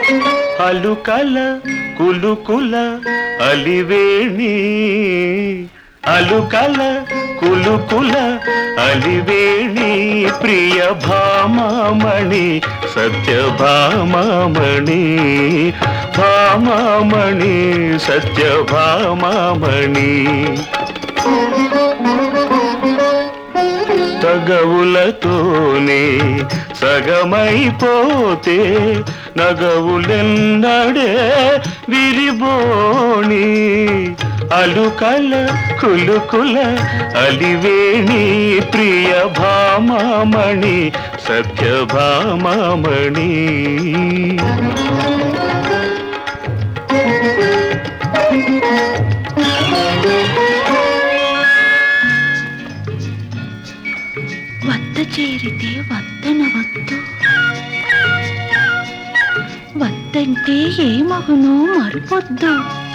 అలుకల కులుకుల అలివేణి అలుకల కులుకుల అలివేణి ప్రియ భామామణి సత్య భామామణి భామామణి సత్య భామామణి తగవులతోనే సగమైపోతే నగవులెన్నడే విరిబోణి అలుకల కులుకుల అలివేణి ప్రియ భామామణి సత్య భామామణి వద్ద చేరితే వద్దన వద్దు వద్దంటే ఏ మగునో మరిపొద్దు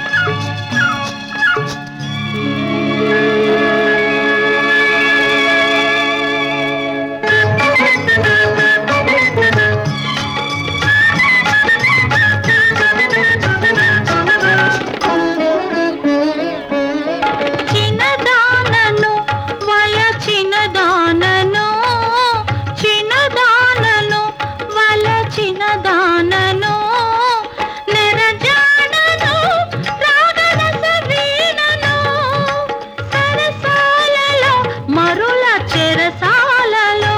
చిన్నదానను వల చిన్నదానను చిన్నదానను వల చిన్నదానను నెరజానను రాగరస వీణను సరసాలలో మరుల చెరసాలలో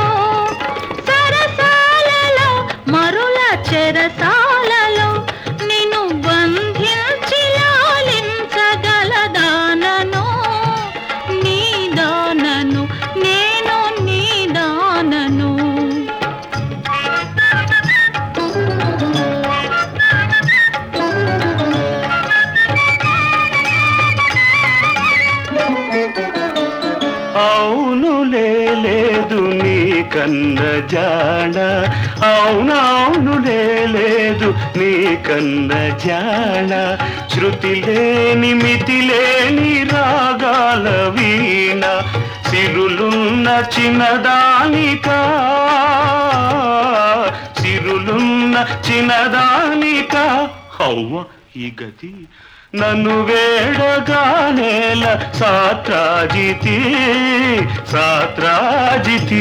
సరసాలలో మరుల చెరసాలలో నిన్ను బంధించి లాలించగలదానను నీదానను నేను నీదానను అవునులే లేదు నీ కన్న జాడ అవునవునులే లేదు నీ కన్న జాడ శృతి లేని మితి లేని రాగాల వీణ సిరులున్న చిన్నదానిక సిరులున్న చిన్నదానిక అవ్వ ఈ గతి నన్ను వేడగానేల సాత్రాజితి సాత్రాజితి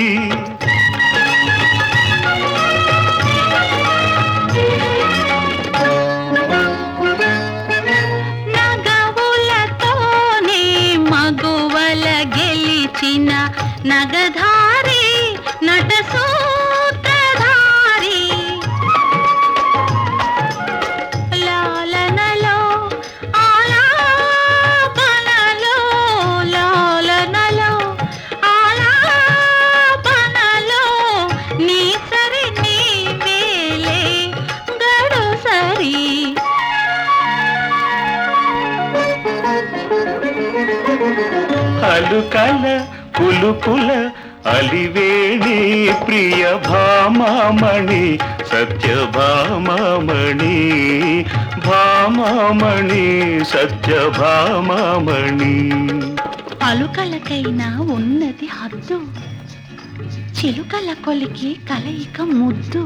నగవులతోనే మగువల గెలిచిన నగధారి నట సూత్రధారి లాలనలో ఆలాపనలో లాలనలో ఆలాపనలో నీ సరి నీ వేలే గడు సరి అలుకల కులుకుల అలివేణి ప్రియ భామామణి సత్య భామామణి భామామణి సత్య భామామణి అలుకలకైనా ఉన్నది హద్దు చిలుకల కొలికి కలయిక ముద్దు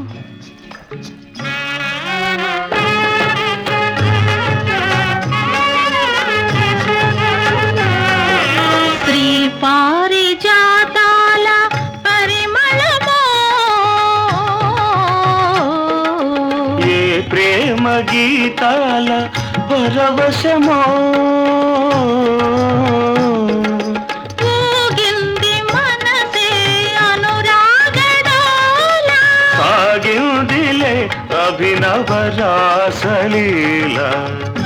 శ్రీ పారిజాతాల పరిమళమో ఏ ప్రేమ గీతాల పరవశమో ఊగింది మనసే అనురాగడాల సాగిందిలే అభినవ రాసలీల